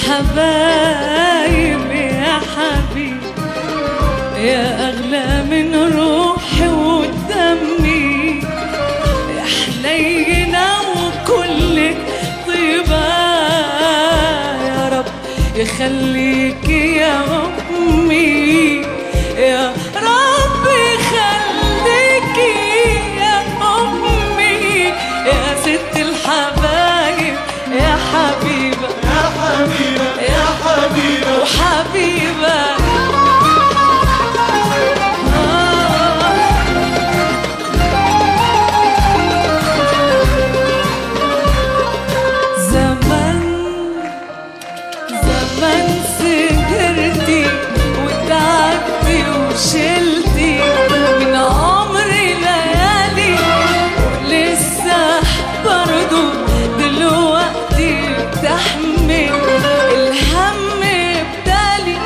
الحبايب يا حبيب يا أغلى من روحي ودمي يا حنينة وكلك طيبة يا رب يخليك يا أمي يا رب يخليك يا أمي يا ست الحبايب يا حبيبة يا حبيبة يا حبيبة وحبيبة آه زمان زمان سهرتي وتعبتي وشلتي من عمري ليالي ولسه برضو دلوقتي بتحمل الهم بدالي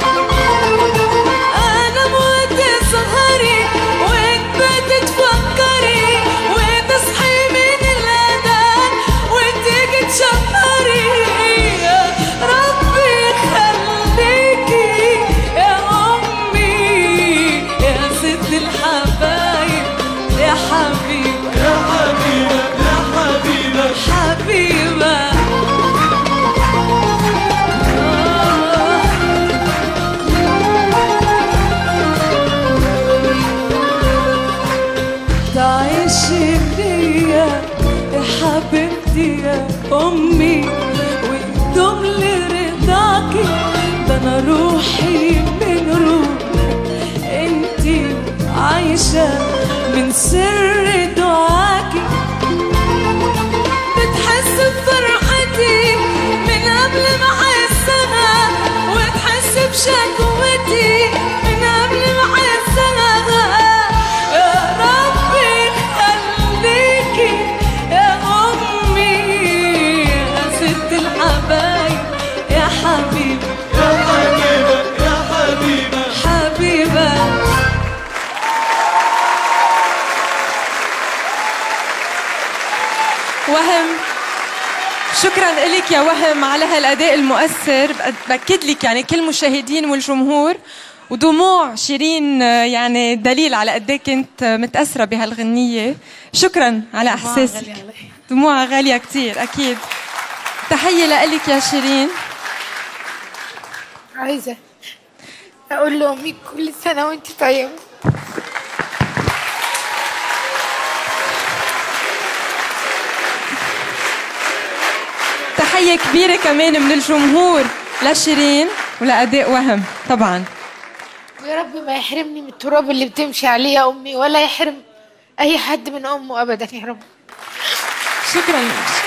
انا موت سهري وانت بتتفكري وتصحي من الاذان وتيجي تشمري يا ربي خليكي يا امي يا ست الحبايب يا حبيبه يا حبيبة يا حبيبة حبيبه آه. تعيشي بيا يا حبيبتي يا امي وتدوم لي رضاكي ده انا روحي من روحك انتي عايشه من سر دعاكي بتحس بفرحتي من قبل ما احسها وتحس بشكوتي من قبل ما احسها يا ربي خليكي يا امي يا ست الحبايب يا حبيبي يا حبيبة يا حبيبة حبيبه وهم شكرا لك يا وهم على هالاداء المؤثر بأ- باكد لك يعني كل المشاهدين والجمهور ودموع شيرين آه، يعني دليل على قد إيه كنت آه، متاثره بهالغنيه شكرا على احساسك دموعها غاليه كثير اكيد تحيه لك يا شيرين عايزة أقول لأمي كل سنة وأنت طيبة تحيه كبيره كمان من الجمهور لشيرين ولاداء وهم طبعا ويا رب ما يحرمني من التراب اللي بتمشي عليه يا أمي ولا يحرم أي حد من أمه أبدا يا رب شكرا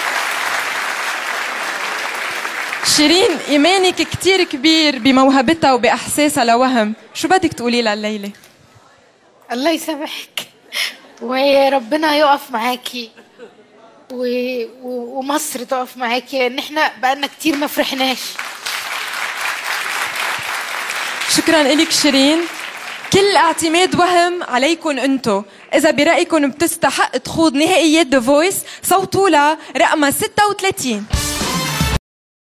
شيرين إيمانك كتير كبير بموهبتها وبإحساسها لوهم شو بدك تقولي لها الليلة؟ الله يسامحك وربنا يقف معاكي و... و... ومصر تقف معاكي لأن احنا بقالنا كتير ما فرحناش شكرا لك شيرين كل اعتماد وهم عليكم انتو اذا برايكم بتستحق تخوض نهائيات ذا فويس صوتوا لها رقمها 36